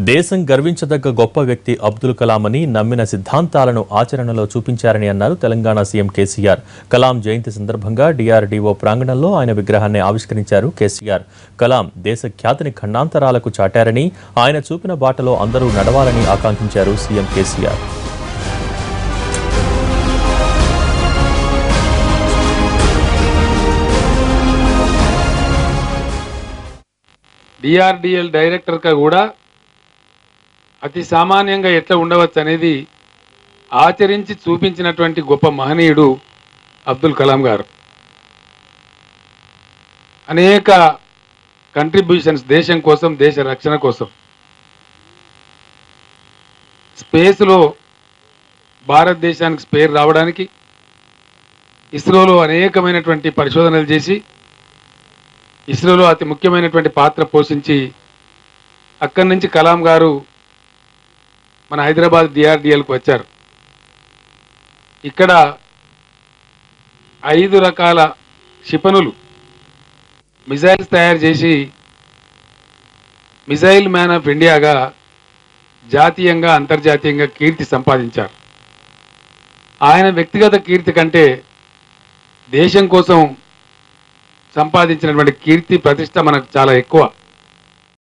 దేశం గర్వించదగ్గ గొప్ప వ్యక్తి అబ్దుల్ కలాం అని నమ్మిన సిద్ధాంతాలను ఆచరణలో చూపించారని అన్నారు తెలంగాణ సీఎం కేసీఆర్ కలాం జయంతి సందర్భంగా డిఆర్డీఓ ప్రాంగణంలో ఆయన విగ్రహాన్ని ఆవిష్కరించారు కేసీఆర్ కలాం దేశ ఖ్యాతిని ఖండాంతరాలకు చాటారని ఆయన చూపిన బాటలో అందరూ నడవాలని ఆకాంక్షించారు సీఎం కేసీఆర్ డిఆర్డిఎల్ డైరెక్టర్గా కూడా అతి సామాన్యంగా ఎట్లా ఉండవచ్చు అనేది ఆచరించి చూపించినటువంటి గొప్ప మహనీయుడు అబ్దుల్ కలాం గారు అనేక కంట్రిబ్యూషన్స్ దేశం కోసం దేశ రక్షణ కోసం స్పేస్లో భారతదేశానికి స్పేర్ రావడానికి ఇస్రోలో అనేకమైనటువంటి పరిశోధనలు చేసి ఇస్రోలో అతి ముఖ్యమైనటువంటి పాత్ర పోషించి అక్కడి నుంచి కలాం గారు మన హైదరాబాద్ డిఆర్డిఎల్కి వచ్చారు ఇక్కడ ఐదు రకాల క్షిపణులు మిజైల్స్ తయారు చేసి మిజైల్ మ్యాన్ ఆఫ్ ఇండియాగా జాతీయంగా అంతర్జాతీయంగా కీర్తి సంపాదించారు ఆయన వ్యక్తిగత కీర్తి కంటే దేశం కోసం సంపాదించినటువంటి కీర్తి ప్రతిష్ట మనకు చాలా ఎక్కువ